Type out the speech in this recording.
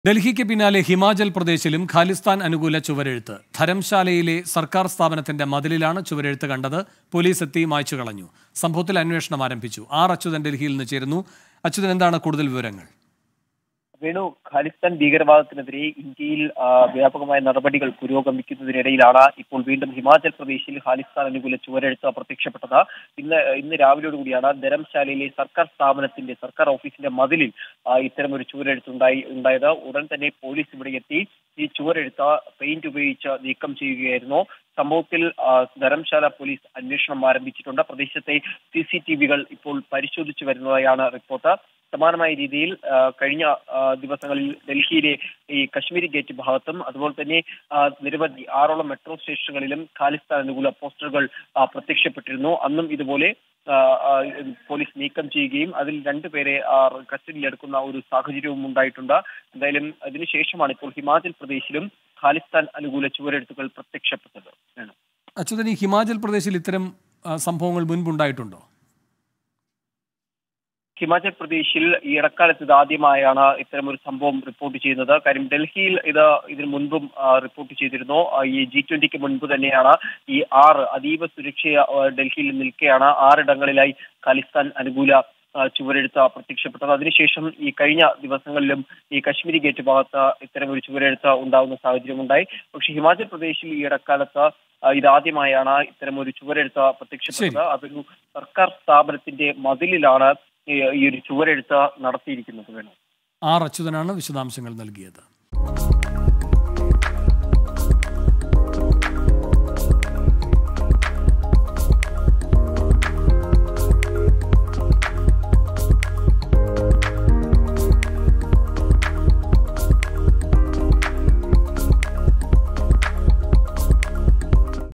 ഡൽഹിക്ക് പിന്നാലെ ഹിമാചൽ പ്രദേശിലും ഖാലിസ്ഥാൻ അനുകൂല ചുവരെഴുത്ത് ധരംശാലയിലെ സർക്കാർ സ്ഥാപനത്തിന്റെ മതിലിലാണ് ചുവരെഴുത്ത് കണ്ടത് പോലീസ് എത്തി മായ്ച്ചു കളഞ്ഞു സംഭവത്തിൽ അന്വേഷണം ആരംഭിച്ചു ആർ അച്യുതൻ ഡൽഹിയിൽ നിന്ന് ചേരുന്നു അച്യുതൻ എന്താണ് കൂടുതൽ വിവരങ്ങൾ വേണു ഖാലിസ്ഥാൻ ഭീകരവാദത്തിനെതിരെ ഇന്ത്യയിൽ ആ, വ്യാപകമായ നടപടികൾ പുരോഗമിക്കുന്നതിനിടയിലാണ് ഇപ്പോൾ വീണ്ടും ഹിമാചൽ പ്രദേശിൽ ഖാലിസ്ഥാൻ അനുകൂല ചുവരെഴുത്ത് പ്രത്യക്ഷപ്പെട്ടത് ഇന്ന് ഇന്ന് രാവിലെയോടുകൂടിയാണ് ധരംശാലയിലെ സർക്കാർ സ്ഥാപനത്തിന്റെ സർക്കാർ ഓഫീസിന്റെ മതിലിൽ ആ, ഇത്തരമൊരു ചുവരെഴുത്ത് ഉണ്ടായി ഉണ്ടായത് ഉടൻ തന്നെ പോലീസ് ഇവിടെ എത്തി ഈ ചുവരെഴുത്ത് പെയിന്റ് ഉപയോഗിച്ച് നീക്കം ചെയ്യുകയായിരുന്നു സംഭവത്തിൽ ആ, ധരംശാല പോലീസ് അന്വേഷണം ആരംഭിച്ചിട്ടുണ്ട് പ്രദേശത്തെ സി സി ടി വികൾ ഇപ്പോൾ പരിശോധിച്ചു വരുന്നതായാണ് റിപ്പോർട്ട് സമാനമായ രീതിയിൽ ആ, കഴിഞ്ഞ ആ, ദിവസങ്ങളിൽ ഡൽഹിയിലെ ഈ കശ്മീരി ഗേറ്റ് ഭാഗത്തും അതുപോലെ തന്നെ ആ, നിരവധി ആറോളം മെട്രോ സ്റ്റേഷനുകളിലും ഖാലിസ്ഥാൻ അനുകൂല പോസ്റ്ററുകൾ ആ, പ്രത്യക്ഷപ്പെട്ടിരുന്നു അന്നും ഇതുപോലെ ആ, ആ, പോലീസ് നീക്കം ചെയ്യുകയും അതിൽ രണ്ടുപേരെ ആ, കസ്റ്റഡിയിലെടുക്കുന്ന ഒരു സാഹചര്യവും ഉണ്ടായിട്ടുണ്ട് എന്തായാലും അതിനുശേഷമാണ് ഇപ്പോൾ ഹിമാചൽ പ്രദേശിലും ഖാലിസ്ഥാൻ അനുകൂല ചുവരെഴുത്തുകൾ പ്രത്യക്ഷപ്പെട്ടത് ആണ്. അച്യുതൻ ഈ ഹിമാചൽ പ്രദേശിൽ ഇത്തരം ആ, സംഭവങ്ങൾ മുൻപുണ്ടായിട്ടുണ്ടോ ഹിമാചൽ പ്രദേശിൽ ഈ ഇടക്കാലത്ത് ഇത് ആദ്യമായാണ് ഇത്തരം ഒരു സംഭവം റിപ്പോർട്ട് ചെയ്യുന്നത് കാര്യം ഡൽഹിയിൽ ഇത് ഇതിനു മുൻപും ആ, റിപ്പോർട്ട് ചെയ്തിരുന്നു ആ, ഈ ജി ട്വന്റിക്ക് മുൻപ് തന്നെയാണ് ഈ ആറ് അതീവ സുരക്ഷ ആ, ഡൽഹിയിൽ നിൽക്കെയാണ് ആറിടങ്ങളിലായി ഖാലിസ്ഥാൻ അനുകൂല ആ, ചുവരെഴുത്ത് പ്രത്യക്ഷപ്പെട്ടത് അതിനുശേഷം ഈ കഴിഞ്ഞ ദിവസങ്ങളിലും ഈ കശ്മീരി ഗേറ്റ് ഭാഗത്ത് ഇത്തരം ഒരു ചുവരെഴുത്ത് ഉണ്ടാകുന്ന സാഹചര്യമുണ്ടായി പക്ഷേ ഹിമാചൽ പ്രദേശിൽ ഈ ഇടക്കാലത്ത് ആ, ഇതാദ്യമായാണ് ഇത്തരം ഒരു ചുവരെഴുത്ത് പ്രത്യക്ഷപ്പെട്ടത് അതൊരു സർക്കാർ സ്ഥാപനത്തിന്റെ മതിലിലാണ് ഈ ഈ ഒരു ചുവരെഴുത്ത് നടത്തിയിരിക്കുന്നത് വേണം ആർ അച്യുതനാണ് വിശദാംശങ്ങൾ നൽകിയത്